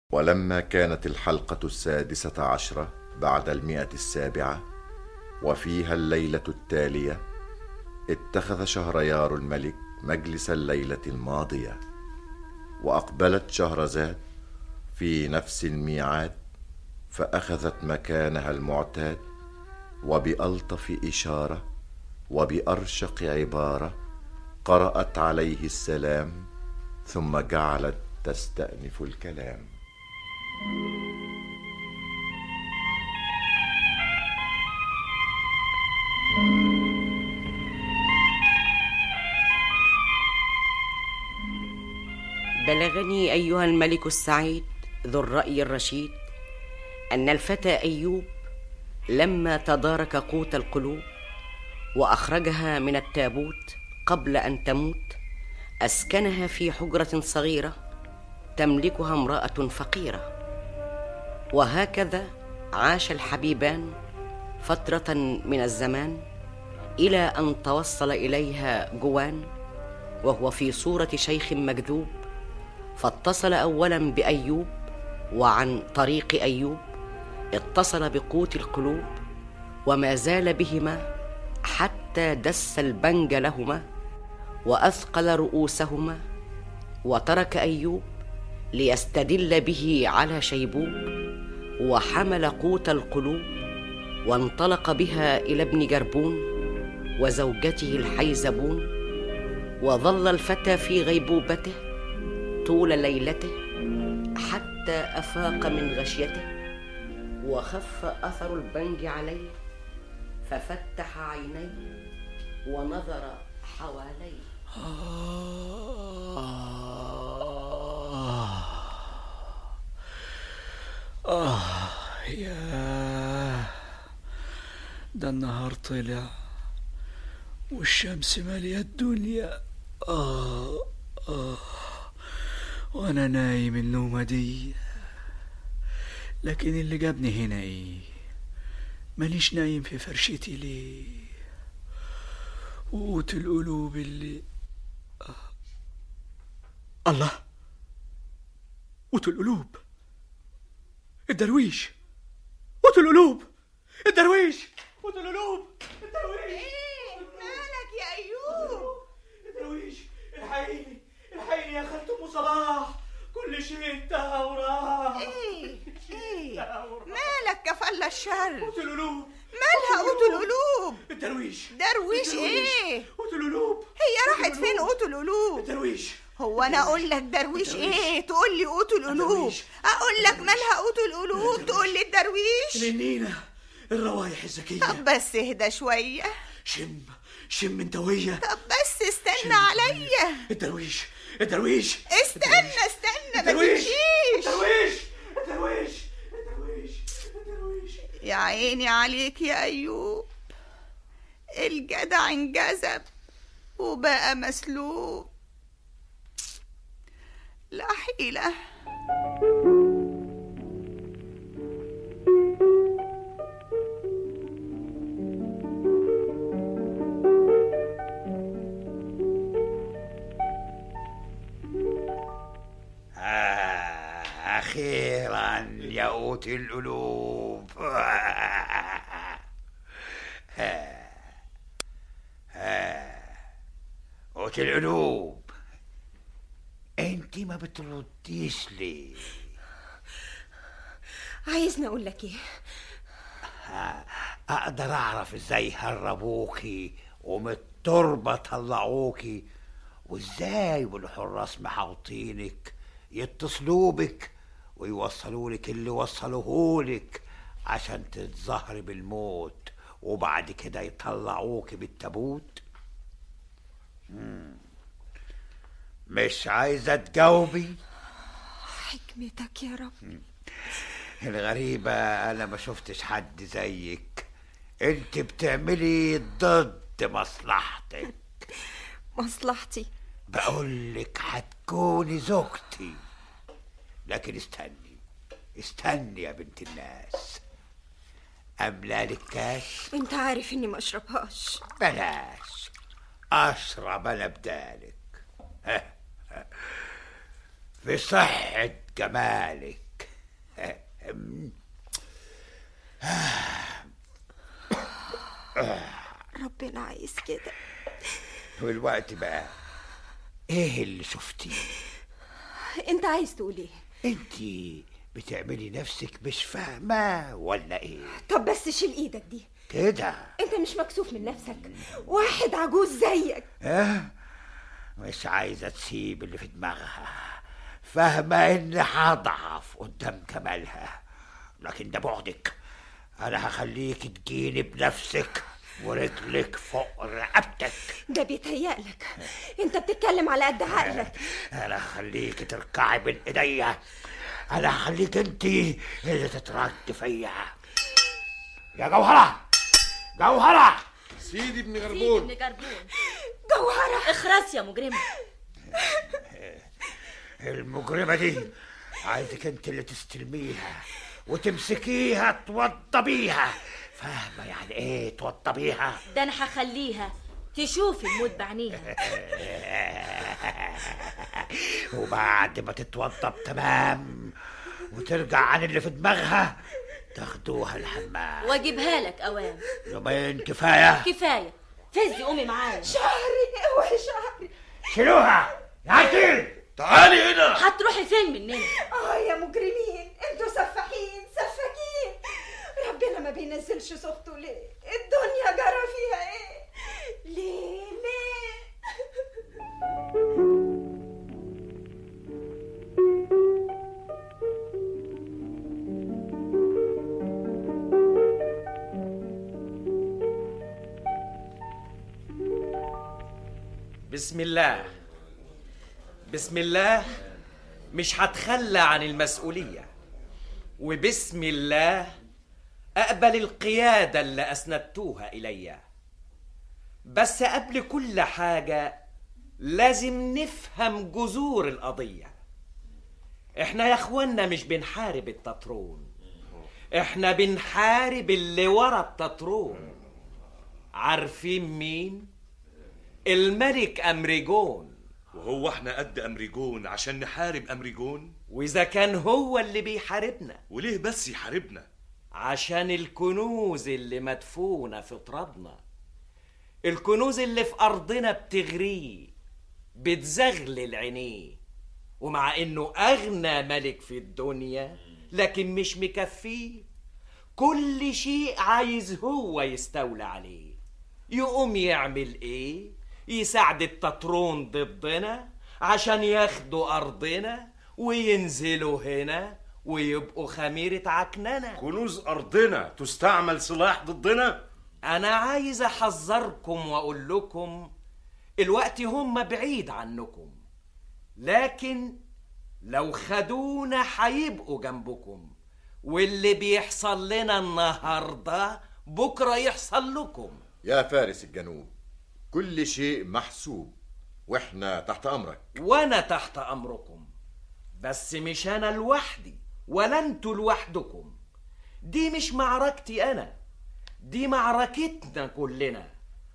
ولما كانت الحلقة السادسة عشرة بعد المئة السابعة وفيها الليلة التالية اتخذ شهريار الملك مجلس الليلة الماضية وأقبلت شهرزاد في نفس الميعاد فأخذت مكانها المعتاد وبألطف إشارة وبأرشق عبارة قرأت عليه السلام ثم جعلت تستأنف الكلام بلغني ايها الملك السعيد ذو الراي الرشيد ان الفتى ايوب لما تدارك قوت القلوب واخرجها من التابوت قبل ان تموت اسكنها في حجره صغيره تملكها امراه فقيره وهكذا عاش الحبيبان فتره من الزمان الى ان توصل اليها جوان وهو في صوره شيخ مجذوب فاتصل اولا بايوب وعن طريق ايوب اتصل بقوت القلوب وما زال بهما حتى دس البنج لهما واثقل رؤوسهما وترك ايوب ليستدل به على شيبوب وحمل قوت القلوب وانطلق بها الى ابن جربون وزوجته الحيزبون وظل الفتى في غيبوبته طول ليلته حتى افاق من غشيته وخف اثر البنج عليه ففتح عينيه ونظر حواليه آه آه يا ده النهار طلع والشمس مالية الدنيا آه آه وأنا نايم النومة دي لكن اللي جابني هنا إيه مانيش نايم في فرشتي ليه قوت القلوب اللي آه. الله قوت القلوب الدرويش قوت القلوب الدرويش قوت القلوب الدرويش ايه مالك يا ايوب الدرويش الحقيني الحقيني يا خالة ام صلاح كل شيء انتهى وراح ايه ايه مالك كفل الشر قوت القلوب مالها قوت القلوب الدرويش درويش الدرويش. ايه قوت القلوب هي راحت فين قوت القلوب الدرويش هو انا اقول لك درويش الدرويش. ايه تقول لي قوت القلوب الدرويش. اقول لك مالها قوت القلوب تقول لي الدرويش النينة الروايح الذكية طب بس اهدى شويه شم شم انت وهي طب بس استنى شم عليا الدرويش الدرويش استنى استنى ما الدرويش تمشيش الدرويش الدرويش الدرويش الدرويش يا عيني عليك يا أيوب الجدع انجذب وبقى مسلوب لا حيلة آه أخيرا يا قوت القلوب آه، آه، قوت القلوب انت ما بترديش ليه عايزني اقول لك ايه اقدر اعرف ازاي هربوكي ومن التربه طلعوكي وازاي والحراس محاوطينك يتصلوا بك ويوصلوا لك اللي وصلوهولك عشان تتظاهري بالموت وبعد كده يطلعوك بالتابوت مم. مش عايزه تجاوبي حكمتك يا رب الغريبة أنا ما شفتش حد زيك أنت بتعملي ضد مصلحتك مصلحتي بقولك هتكوني زوجتي لكن استني استني يا بنت الناس أملى لك كاس انت عارف اني ما اشربهاش بلاش أشرب أنا بدالك في صحة جمالك ربنا عايز كده والوقت بقى ايه اللي شفتيه انت عايز تقول ايه انت بتعملي نفسك مش فاهمه ولا ايه طب بس شيل ايدك دي كده انت مش مكسوف من نفسك واحد عجوز زيك اه مش عايزه تسيب اللي في دماغها فاهمه اني هضعف قدام كمالها لكن ده بعدك انا هخليك تجيني بنفسك ورجلك فوق رقبتك ده بيتهيألك انت بتتكلم على قد عقلك انا هخليك تركعي بين ايديا انا هخليك انت اللي تترد فيا يا جوهره جوهره سيدي ابن سيدي غربون ابن جربون جوهرة اخرس يا مجرمة المجرمه دي عايزك انت اللي تستلميها وتمسكيها توضبيها فاهمه يعني ايه توضبيها ده انا هخليها تشوف الموت بعينيها وبعد ما تتوضب تمام وترجع عن اللي في دماغها تاخدوها الحمام واجيبها لك اوام يومين كفايه كفايه فزي قومي معايا شعري اوعي شعري شيلوها يا عتيل تعالي هنا هتروحي فين مننا اه يا مجرمين انتوا سفاحين سفاكين ربنا ما بينزلش سخطه ليه الدنيا جرى فيها ايه ليه ليه بسم الله بسم الله مش هتخلى عن المسؤولية وبسم الله أقبل القيادة اللي أسندتوها إليا بس قبل كل حاجة لازم نفهم جذور القضية احنا يا اخوانا مش بنحارب التترون احنا بنحارب اللي ورا التترون عارفين مين؟ الملك أمريجون وهو احنا قد امريجون عشان نحارب امريجون وإذا كان هو اللي بيحاربنا وليه بس يحاربنا عشان الكنوز اللي مدفونة في ترابنا الكنوز اللي في أرضنا بتغريه بتزغلل عينيه ومع إنه أغنى ملك في الدنيا لكن مش مكفيه كل شيء عايز هو يستولى عليه يقوم يعمل إيه؟ يساعد التترون ضدنا عشان ياخدوا أرضنا وينزلوا هنا ويبقوا خميرة عكننة كنوز ارضنا تستعمل سلاح ضدنا أنا عايز أحذركم وأقول لكم الوقت هم بعيد عنكم لكن لو خدونا هيبقوا جنبكم واللي بيحصل لنا النهاردة بكرة يحصل لكم يا فارس الجنوب كل شيء محسوب واحنا تحت امرك وأنا تحت أمركم بس مش أنا لوحدي ولا أنتوا لوحدكم دي مش معركتي أنا دي معركتنا كلنا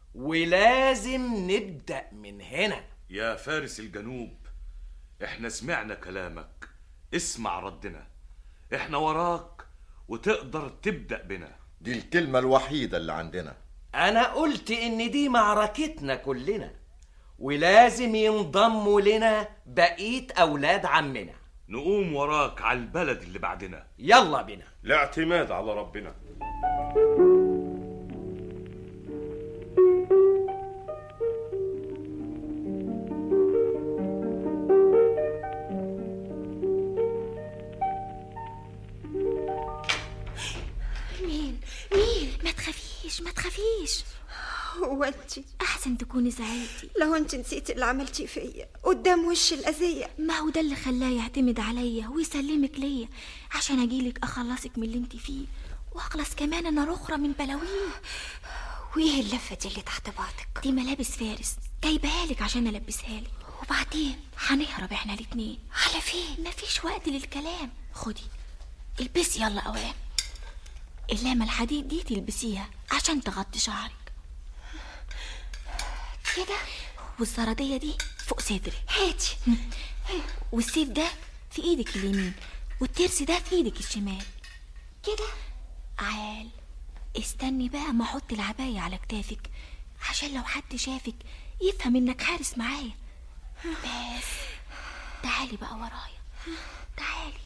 ولازم نبدأ من هنا يا فارس الجنوب احنا سمعنا كلامك اسمع ردنا احنا وراك وتقدر تبدأ بنا دي الكلمة الوحيدة اللي عندنا أنا قلت إن دي معركتنا كلنا ولازم ينضموا لنا بقية أولاد عمنا نقوم وراك على البلد اللي بعدنا يلا بنا الاعتماد على ربنا مين مين ما تخافيش ما تخافيش هو انت احسن تكوني زعلتي لو انت نسيتي اللي عملتيه فيا قدام وش الاذيه ما هو ده اللي خلاه يعتمد عليا ويسلمك ليا عشان اجيلك اخلصك من اللي انت فيه واخلص كمان انا اخرى من بلاويه وايه اللفه دي اللي تحت باطك دي ملابس فارس جايبها لك عشان البسها لك وبعدين هنهرب احنا الاتنين على فين مفيش وقت للكلام خدي البسي يلا اوام اللامة الحديد دي تلبسيها عشان تغطي شعرك كده والزرادية دي فوق صدرك هاتي والسيف ده في ايدك اليمين والترس ده في ايدك الشمال كده عال استني بقى ما احط العباية على كتافك عشان لو حد شافك يفهم انك حارس معايا بس تعالي بقى ورايا تعالي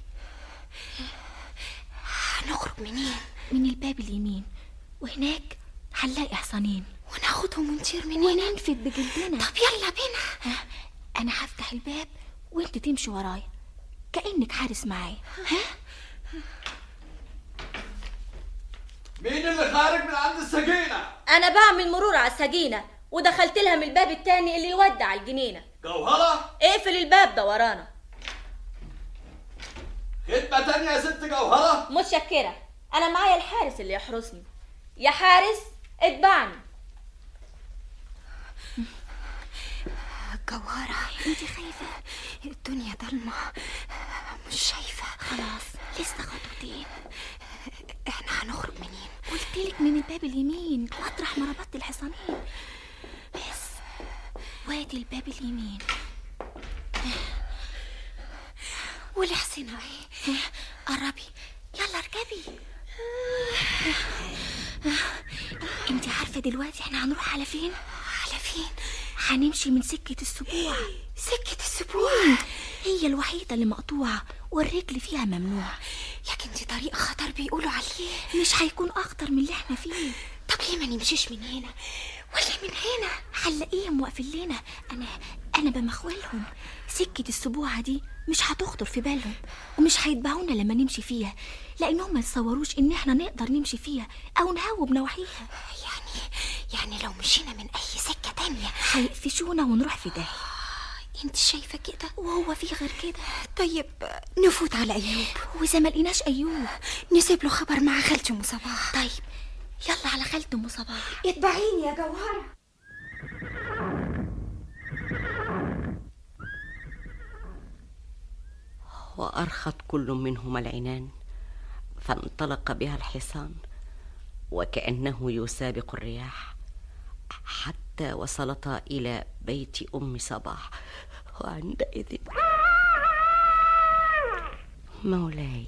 هنخرج منين من الباب اليمين وهناك هنلاقي حصانين وناخدهم ونطير منين وننفد بجلدنا طب يلا بينا ها انا هفتح الباب وانت تمشي ورايا كانك حارس معايا ها مين اللي خارج من عند السجينة؟ انا بعمل مرور على السجينه ودخلت لها من الباب التاني اللي يودع على الجنينه جوهرة؟ اقفل الباب ده ورانا خدمة تانية يا ست جوهرة؟ متشكره انا معايا الحارس اللي يحرسني يا حارس اتبعني جوهرة انت خايفة الدنيا ضلمة مش شايفة خلاص لسه خطوتين احنا هنخرج منين قلتلك من الباب اليمين مطرح ما ربطت الحصانين بس وادي الباب اليمين والحصينة اهي قربي يلا اركبي انت عارفة دلوقتي احنا هنروح على فين؟ على فين؟ هنمشي من سكة السبوع سكة السبوع هي الوحيدة اللي مقطوعة والرجل فيها ممنوع لكن دي طريق خطر بيقولوا عليه مش هيكون أخطر من اللي احنا فيه طب ليه ما نمشيش من هنا ولا من هنا هنلاقيهم واقفين لنا أنا أنا بمخولهم سكة السبوعة دي مش هتخطر في بالهم ومش هيتبعونا لما نمشي فيها لأنهم ما يتصوروش إن احنا نقدر نمشي فيها أو نهوب نواحيها يعني يعني لو مشينا من أي سكة تانية هيقفشونا ونروح في داهية انت شايفة كده وهو في غير كده طيب نفوت على أيوب وإذا ما لقيناش أيوب نسيب له خبر مع خالتي أم صباح طيب يلا على خالتي أم صباح اتبعيني يا جوهرة وأرخت كل منهما العنان فانطلق بها الحصان وكأنه يسابق الرياح حتى وصلتا إلى بيت أم صباح وعندئذ مولاي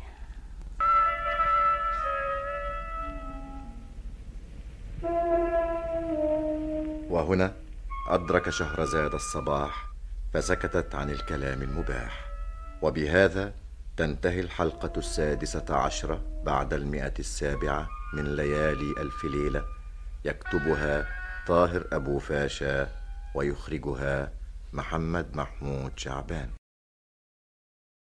وهنا أدرك شهرزاد الصباح فسكتت عن الكلام المباح وبهذا تنتهي الحلقة السادسة عشرة بعد المئة السابعة من ليالي ألف ليلة يكتبها طاهر أبو فاشا ويخرجها محمد محمود شعبان